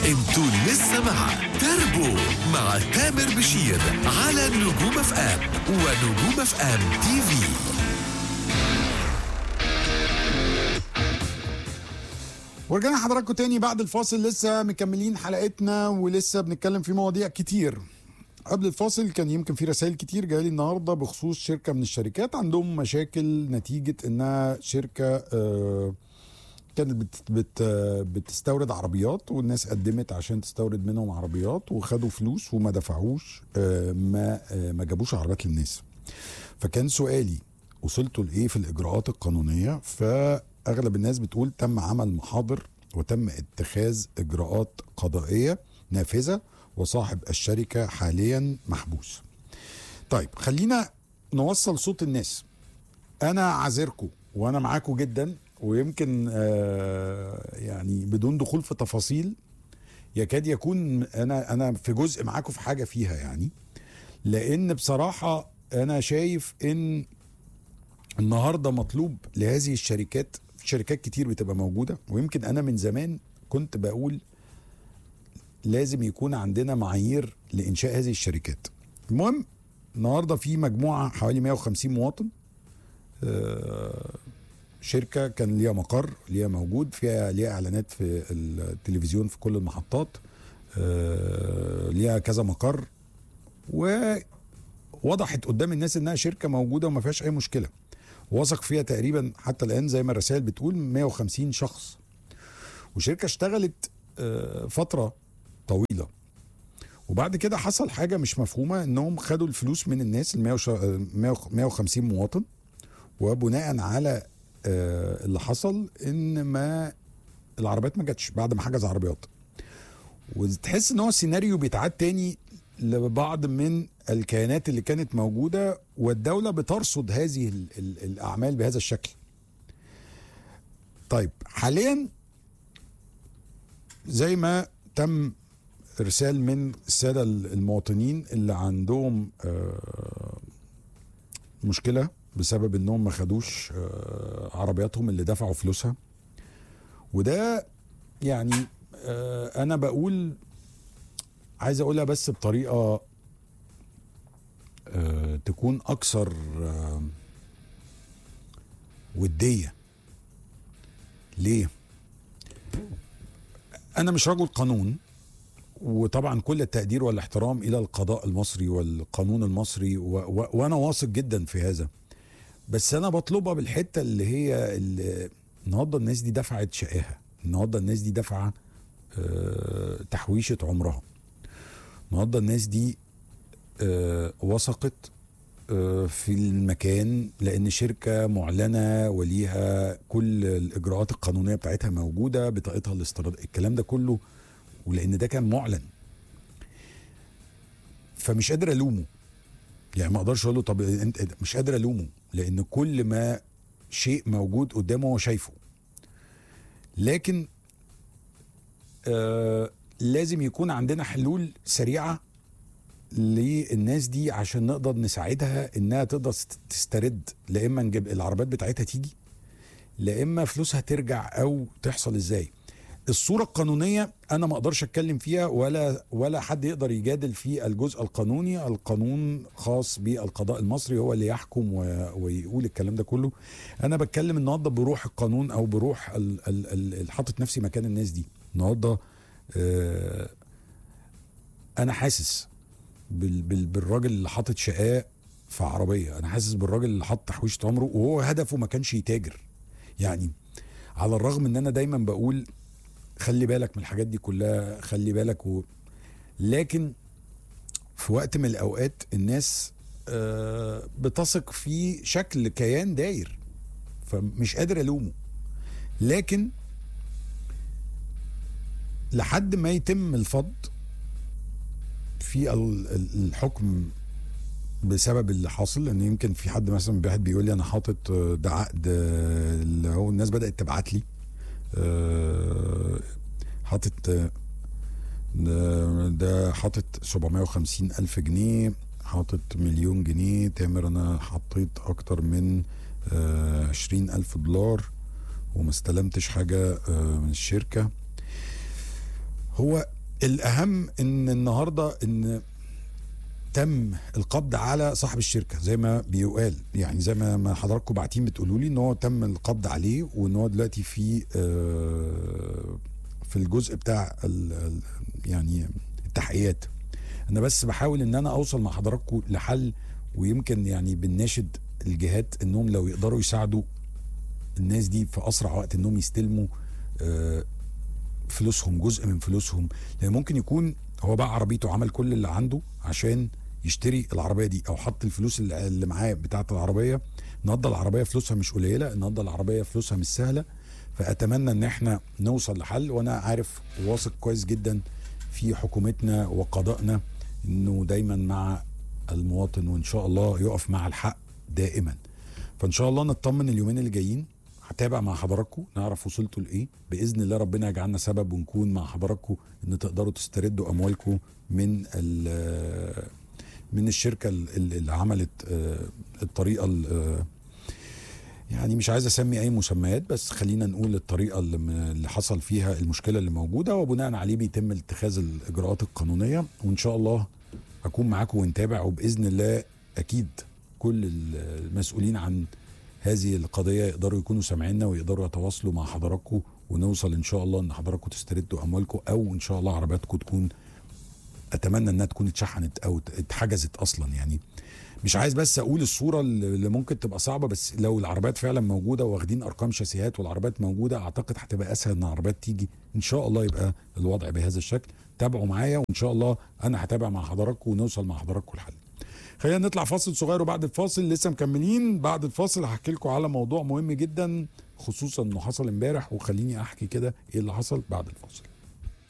انتوا لسه مع تربو مع تامر بشير على نجوم اف ام ونجوم اف ام تي في ورجعنا حضراتكم تاني بعد الفاصل لسه مكملين حلقتنا ولسه بنتكلم في مواضيع كتير قبل الفاصل كان يمكن في رسائل كتير جايلي النهارده بخصوص شركه من الشركات عندهم مشاكل نتيجه انها شركه آه كانت بت بت بتستورد عربيات والناس قدمت عشان تستورد منهم عربيات وخدوا فلوس وما دفعوش آه ما آه ما جابوش عربيات للناس فكان سؤالي وصلتوا لايه في الاجراءات القانونيه فاغلب الناس بتقول تم عمل محاضر وتم اتخاذ اجراءات قضائيه نافذه وصاحب الشركه حاليا محبوس طيب خلينا نوصل صوت الناس انا عذركم وانا معاكم جدا ويمكن آه يعني بدون دخول في تفاصيل يكاد يكون انا انا في جزء معاكم في حاجه فيها يعني لان بصراحه انا شايف ان النهارده مطلوب لهذه الشركات شركات كتير بتبقى موجوده ويمكن انا من زمان كنت بقول لازم يكون عندنا معايير لانشاء هذه الشركات المهم النهارده في مجموعه حوالي 150 مواطن آه شركه كان ليها مقر ليها موجود فيها ليها اعلانات في التلفزيون في كل المحطات آه ليها كذا مقر ووضحت قدام الناس انها شركه موجوده وما فيهاش اي مشكله وثق فيها تقريبا حتى الان زي ما الرسائل بتقول 150 شخص وشركه اشتغلت آه فتره طويله وبعد كده حصل حاجه مش مفهومه انهم خدوا الفلوس من الناس ال 150 مواطن وبناء على اللي حصل ان ما العربيات ما جاتش بعد ما حجز عربيات وتحس ان هو السيناريو بيتعاد تاني لبعض من الكيانات اللي كانت موجوده والدوله بترصد هذه ال ال الاعمال بهذا الشكل طيب حاليا زي ما تم ارسال من الساده المواطنين اللي عندهم مشكله بسبب انهم ما خدوش عربياتهم اللي دفعوا فلوسها وده يعني انا بقول عايز اقولها بس بطريقه تكون اكثر وديه ليه انا مش رجل قانون وطبعا كل التقدير والاحترام الى القضاء المصري والقانون المصري و و وانا واثق جدا في هذا بس انا بطلبها بالحته اللي هي اللي النهارده الناس دي دفعت شقاها النهارده الناس دي دافعه أه تحويشه عمرها النهارده الناس دي أه وثقت أه في المكان لان شركه معلنه وليها كل الاجراءات القانونيه بتاعتها موجوده بطاقتها الاستيراد الكلام ده كله ولان ده كان معلن فمش قادر الومه يعني ما اقدرش اقول له طب انت مش قادر الومه لان كل ما شيء موجود قدامه هو شايفه لكن آه لازم يكون عندنا حلول سريعه للناس دي عشان نقدر نساعدها انها تقدر تسترد لا اما نجيب العربيات بتاعتها تيجي لا اما فلوسها ترجع او تحصل ازاي الصورة القانونية أنا ما أقدرش أتكلم فيها ولا ولا حد يقدر يجادل في الجزء القانوني، القانون خاص بالقضاء المصري هو اللي يحكم ويقول الكلام ده كله. أنا بتكلم النهارده بروح القانون أو بروح اللي حاطط نفسي مكان الناس دي. النهارده آه أنا حاسس بال بال بالراجل اللي حاطط شقاه في عربية، أنا حاسس بالراجل اللي حاط تحويشة عمره وهو هدفه ما كانش يتاجر. يعني على الرغم ان انا دايما بقول خلي بالك من الحاجات دي كلها خلي بالك و... لكن في وقت من الاوقات الناس آه بتثق في شكل كيان داير فمش قادر الومه لكن لحد ما يتم الفض في الحكم بسبب اللي حاصل لان يمكن في حد مثلا واحد بيقول لي انا حاطط ده عقد اللي هو الناس بدات تبعت لي حاطط ده حاطط 750 ألف جنيه حاطط مليون جنيه تامر أنا حطيت أكتر من 20 ألف دولار وما استلمتش حاجة من الشركة هو الاهم ان النهارده ان تم القبض على صاحب الشركه زي ما بيقال يعني زي ما ما حضراتكم باعتين بتقولوا لي ان هو تم القبض عليه وان هو دلوقتي في آه، في الجزء بتاع ال- ال- يعني التحقيقات انا بس بحاول ان انا اوصل مع حضراتكم لحل ويمكن يعني بنناشد الجهات انهم لو يقدروا يساعدوا الناس دي في اسرع وقت انهم يستلموا آه، فلوسهم جزء من فلوسهم لان ممكن يكون هو باع عربيته وعمل كل اللي عنده عشان يشتري العربيه دي او حط الفلوس اللي اللي معاه بتاعه العربيه النهارده العربيه فلوسها مش قليله النهارده العربيه فلوسها مش سهله فاتمنى ان احنا نوصل لحل وانا عارف واثق كويس جدا في حكومتنا وقضائنا انه دايما مع المواطن وان شاء الله يقف مع الحق دائما فان شاء الله نطمن اليومين اللي جايين هتابع مع حضراتكم نعرف وصلتوا لايه باذن الله ربنا يجعلنا سبب ونكون مع حضراتكم ان تقدروا تستردوا اموالكم من ال- من الشركه ال- ال- اللي عملت آه، الطريقه ال- آه، يعني مش عايز اسمي اي مسميات بس خلينا نقول الطريقه اللي, م- اللي حصل فيها المشكله اللي موجوده وبناء عليه بيتم اتخاذ الاجراءات القانونيه وان شاء الله هكون معاكم ونتابع وباذن الله اكيد كل ال- المسؤولين عن هذه القضيه يقدروا يكونوا سامعيننا ويقدروا يتواصلوا مع حضراتكم ونوصل ان شاء الله ان حضراتكم تستردوا اموالكم او ان شاء الله عربياتكم تكون اتمنى انها تكون اتشحنت او اتحجزت اصلا يعني مش عايز بس اقول الصوره اللي ممكن تبقى صعبه بس لو العربيات فعلا موجوده واخدين ارقام شاسيهات والعربيات موجوده اعتقد هتبقى اسهل ان العربيات تيجي ان شاء الله يبقى الوضع بهذا الشكل تابعوا معايا وان شاء الله انا هتابع مع حضراتكم ونوصل مع حضراتكم الحل خلينا نطلع فاصل صغير وبعد الفاصل لسه مكملين بعد الفاصل هحكي لكم على موضوع مهم جدا خصوصا انه حصل امبارح وخليني احكي كده ايه اللي حصل بعد الفاصل